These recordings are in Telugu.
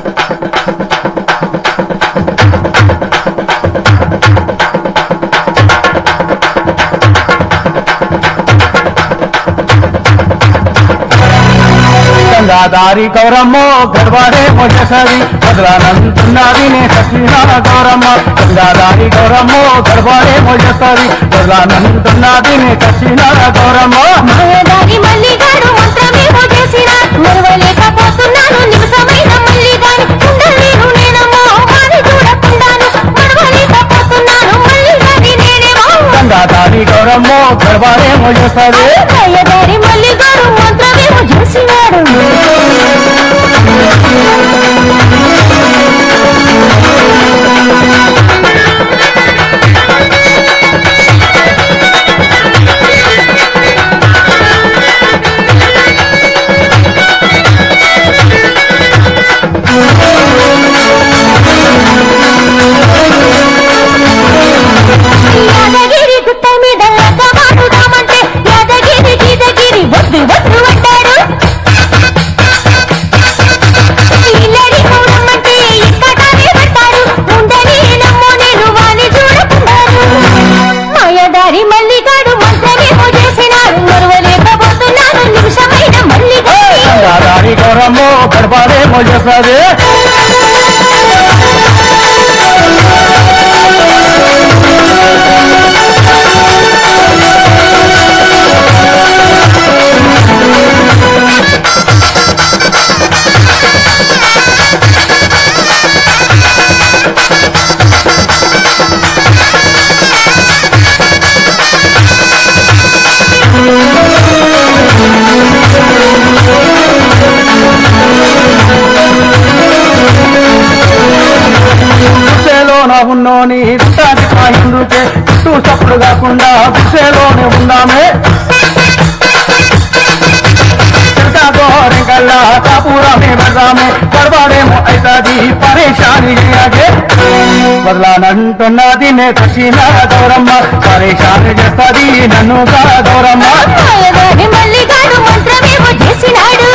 గంగాధారి గౌరమ్మో గర్వాడే మొదసరి వదలనంటున్నది నే సచిన గౌరమ్మ గంగాధారి గౌరమ్మో గర్వాడే మొదసరి వదలనంటున్నది నే సచిన గౌరమ్మ మాయదారి మల్లిగాడు మంత్రమేమో చేసిన మరవలేకపోతున్నాను నిమిషమైన మల్లిగాని ఉండలేను నేనమ్మో వాని చూడకుండాను మరవలేకపోతున్నాను మల్లిగాని నేనేమో గంగాధారి గౌరమ్మో గర్వాడే మొదసరి మాయదారి మల్లిగాడు మంత్రమేమో చేసినాడు యాదగిరి గుట్ట మీద లగ్గమాటుదామంటే యాదగిరి గీతగిరి వద్దు వద్దు అంటాడు ఇల్లడి మూడమ్మంటే ఇక్కడనే పట్టాడు ఉండని నమ్మో నేను వాని చూడకున్నాను మాయదారి మల్లిగాడు మంత్రమేమో చేసినాడు మరువలేకపోతున్నాను నిమిషమైన మల్లిగాడు గంగాధారి గౌరమ్మో గర్వాడే మొదసరి గుడిసెలోన ఉన్నోని విట్టాది కాయిందుకే చుట్టూ చప్పుడు కాకుండా గుడిసెలోనే ఉందామే గోరెంకల్లా కాపురమే వెళ్దామే పర్వాడేమో అవుతుంది పరేషాని చేయగే వదలానంటున్నది నే కృష్ణ గౌరమ్మ పరేషాని చేస్తుంది నన్ను గౌరమ్మ మాయదారి మల్లిగాడు మంత్రమేమో చేసినాడు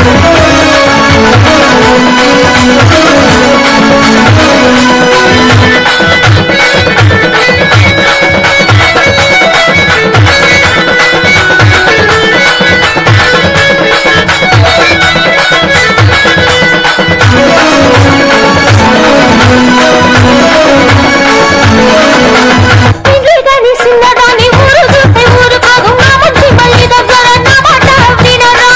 ఇండ్లు గాని చిన్నదాని ఊరు చూస్తే ఊరు కాదు మా ముచ్చి మళ్ళీ దగ్గర నా మాట వినరు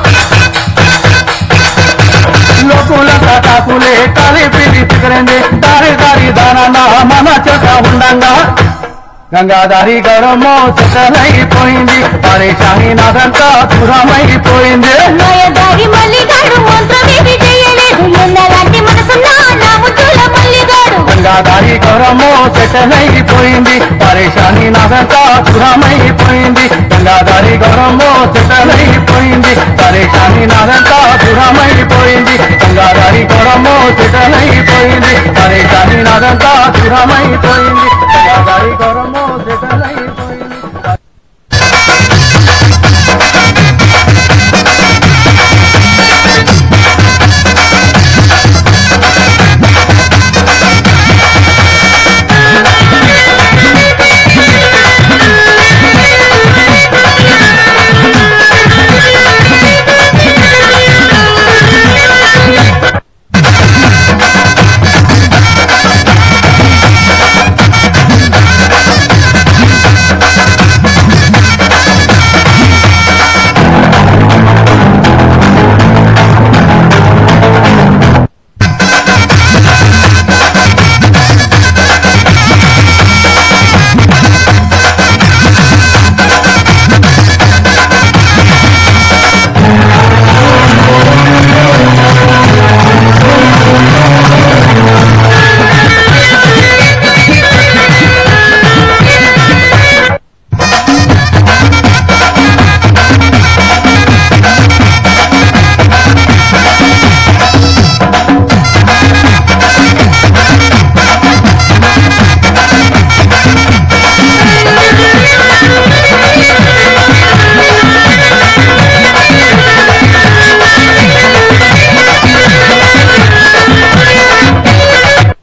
లోకుల కాకులే కలిపి తికరండి దారి దారి దానన్న మన చెత ఉండంగా గంగాధారి గౌరమ్మో చెట్టనైపోయింది పరేషాని నాదంతా దూరమైపోయింది మాయదారి మల్లిగాడు మంత్రమేమి చేయలేదు ఎన్నలాంటి మనసున్న నా ముద్దుల మల్లిగాడు గంగాధారి గౌరమ్మో చెట్టనైపోయింది పరేషాని నాదంతా దూరమైపోయింది గంగాధారి గౌరమ్మో చెట్టనైపోయింది పరేషాని నాదంతా దూరమైపోయింది గంగాధారి గౌరమ్మో చెట్టనైపోయింది పరేషాని నాదంతా దూరమైపోయింది గంగాధారి గౌరమ్మో చెట్టనైపోయింది